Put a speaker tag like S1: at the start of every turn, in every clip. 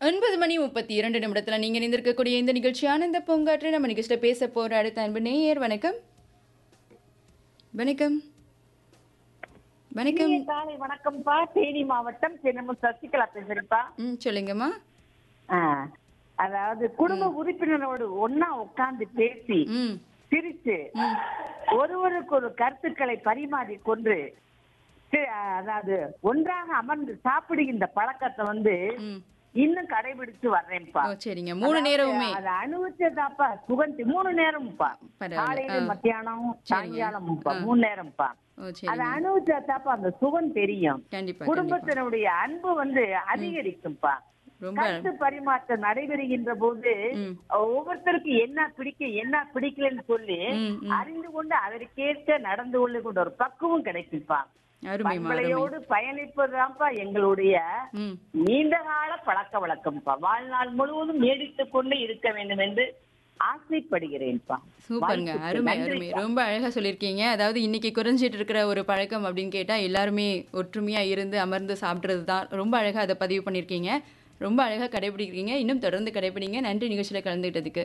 S1: ஒன்பது மணி முப்பத்தி இரண்டு நிமிடத்தில் நீங்கள் இணைந்திருக்கக்கூடிய இந்த நிகழ்ச்சி ஆனந்த பூங்காற்று நம்ம நிகழ்ச்சியில் பேச போகிற அடுத்த அன்பு நேயர் வணக்கம் வணக்கம் வணக்கம்
S2: இனிய காலை வணக்கம்ப்பா தேனி மாவட்டம் சின்னமும் சசிகலா பேசுறேன்ப்பா
S1: ம் சொல்லுங்கம்மா
S2: ஆ, அதாவது குடும்ப உறுப்பினரோடு ஒன்னா உட்கார்ந்து பேசி
S1: ம்
S2: சிரிச்சு ஒருவருக்கு ஒரு கருத்துக்களை பரிமாறிக் கொண்டு சி- அதாவது ஒன்றாக அமர்ந்து சாப்பிடுகின்ற பழக்கத்தை வந்து
S1: ம்
S2: இன்னும் கடைபிடிச்சு வர்றேன்ப்பா
S1: ஓ சரிங்க மூணு நேரமுமே
S2: அதை அனுபவிச்சதாப்பா சுகந்தி மூணு நேரம்ப்பா
S1: பரவாயில்ல.
S2: காலையில
S1: ஆ.
S2: மத்தியானம் சாயங்காலம்ப்பா மூணு நேரம்ப்பா
S1: ஓ
S2: அதை
S1: சரிங்க
S2: அனுபவிச்சதாப்பா அந்த சுகம் தெரியும்
S1: கண்டிப்பா கண்டிப்பா
S2: குடும்பத்தினுடைய அன்பு வந்து அதிகரிக்கும்பா
S1: ரொம்ப
S2: கருத்து பரிமாற்றம் நடைபெறுகின்ற போது
S1: ம்.
S2: ஒவ்வொருத்தருக்கு என்ன பிடிக்கும் என்ன பிடிக்கலன்னு சொல்லி
S1: ம், ம்.
S2: அறிந்து கொண்டு அதற்கேற்ற நடந்து கொள்ளுகின்ற ஒரு பக்குவம் கிடைக்கும்பா
S1: அருமைம்மா அருமை
S2: பண்பலையோடு பயணிப்பதுதான்ப்பா எங்களுடைய
S1: ம்
S2: நீண்ட கால பழக்க வழக்கம்ப்பா வாழ்நாள் முழுவதும் நீடித்துக் கொண்டு இருக்க வேண்டும் என்று ஆசைப்படுகிறேன்ப்பா
S1: சூப்பருங்க
S2: வாழ்த்துக்கள்.
S1: அருமை
S2: நன்றிப்பா.
S1: அருமை ரொம்ப அழகா சொல்லியிருக்கீங்க அதாவது இன்னைக்கு குறைஞ்சிட்டு இருக்கிற ஒரு பழக்கம் அப்படின்னு கேட்டா எல்லாருமே ஒற்றுமையா இருந்து அமர்ந்து சாப்பிட்றது தான் ரொம்ப அழகா அதை பதிவு பண்ணியிருக்கீங்க ரொம்ப அழகா கடைபிடிக்கிறீங்க இன்னும் தொடர்ந்து கடைபிடிங்க நன்றி நிகழ்ச்சியில கலந்துக்கிட்டதுக்கு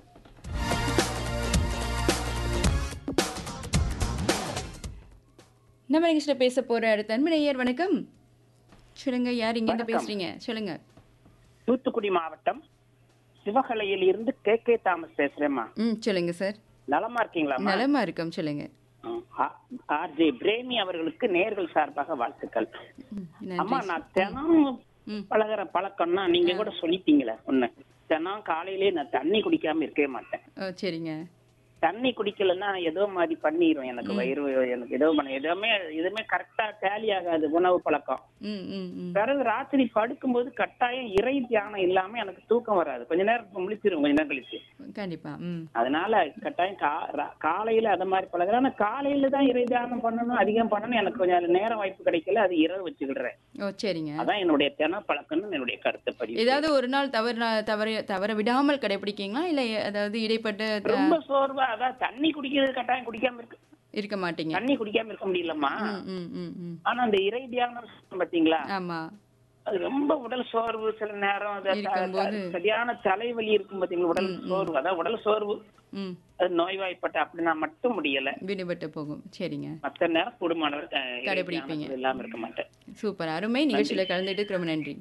S1: நம்ம நிகழ்ச்சியில பேச போற அடுத்த அன்பு நேயர் வணக்கம் சொல்லுங்க யார் இங்கேருந்து பேசுறீங்க சொல்லுங்க
S3: தூத்துக்குடி மாவட்டம் சிவகலையில் இருந்து கே கே தாமஸ் பேசுறேம்மா
S1: ம் சொல்லுங்க சார்
S3: நலமா இருக்கீங்களாம்மா
S1: நலமா இருக்கோம் சொல்லுங்க
S3: ஆர்ஜே பிரேமி அவர்களுக்கு நேர்கள் சார்பாக வாழ்த்துக்கள்
S1: ம்,
S3: அம்மா
S1: நன்றி
S3: நான் தினம்
S1: ம்.
S3: பழகுற பழக்கம்னா நீங்க கூட சொல்லிட்டீங்களே ஒண்ணு தினம் காலையிலேயே நான் தண்ணி குடிக்காம இருக்கவே மாட்டேன்
S1: ஓ சரிங்க
S3: தண்ணி குடிக்கலன்னா ஏதோ மாதிரி பண்ணிரும் எனக்கு வயிறு எனக்கு ஏதோ பண்ண எதுவுமே எதுவுமே கரெக்டா டேலி ஆகாது உணவு பழக்கம்
S1: ம் ம் ம்
S3: பிறகு ராத்திரி படுக்கும்போது கட்டாயம் இறை தியானம் இல்லாம எனக்கு தூக்கம் வராது கொஞ்ச நேரம் முழிச்சிரும் கொஞ்ச நேரம் கழிச்சு
S1: கண்டிப்பா ம்
S3: அதனால கட்டாயம் கா- ரா- காலையில அத மாதிரி பழகுறேன் ஆனா காலையில தான் இறை தியானம் பண்ணணும் அதிகம் பண்ணணும் எனக்கு கொஞ்சம் நேரம் வாய்ப்பு கிடைக்கல அது இரவு வச்சுக்கிடுறேன்
S1: ஓ சரிங்க
S3: அதான் என்னுடைய தின பழக்கம்னு என்னுடைய கருத்து பதிவு
S1: ஏதாவது ஒரு நாள் தவறு தவற தவற விடாமல் கடைபிடிக்கீங்களா இல்ல அதாவது இடைப்பட்ட த-
S3: ரொம்ப சோர்வா அதான் தண்ணி குடிக்கிறது கட்டாயம் குடிக்காம இருக்கு
S1: இருக்க மாட்டீங்க
S3: தண்ணி குடிக்காம இருக்க முடியலம்மா
S1: ம் ம் ம் ம்
S3: ஆனா அந்த இறை தியானம் சொல்றோம் பாத்தீங்களா
S1: ஆமா
S3: அது ரொம்ப உடல் சோர்வு சில நேரம் அது த-
S1: இருக்கும்போது.
S3: த- சரியான தலைவலி இருக்கும் பாத்தீங்களா உடல் சோர்வு அதான் உடல் சோர்வு
S1: ம்
S3: அது நோய்வாய்ப்பட்ட அப்படின்னா மட்டும் முடியல
S1: விடுபட்டு போகும் சரிங்க
S3: மத்த நேரம் குடும்பமானவர்
S1: கடைபிடிப்பீங்க.
S3: இல்லாம இருக்க மாட்டேன்
S1: சூப்பர் அருமை நிகழ்ச்சியில கலந்துட்டு ரொம்ப நன்றி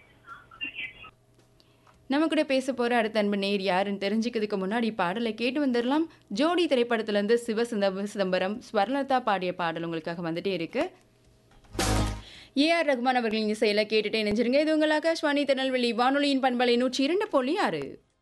S1: நம்ம கூட பேச போற அடுத்த அன்பு நேர் யாருன்னு தெரிஞ்சுக்கிறதுக்கு முன்னாடி பாடலை கேட்டு வந்துடலாம் ஜோடி திரைப்படத்துல இருந்து சிவ சிதம்ப- சிதம்பரம் ஸ்வர்ணலதா பாடிய பாடல் உங்களுக்காக வந்துட்டே இருக்கு ஏஆர் ரகுமான் அவர்களின் இசையில கேட்டுட்டே நெஞ்சிருங்க இது உங்கள் ஆகாஷ்வாணி திருநெல்வேலி வானொலியின் பண்பலை நூற்றி இரண்டு புள்ளி ஆறு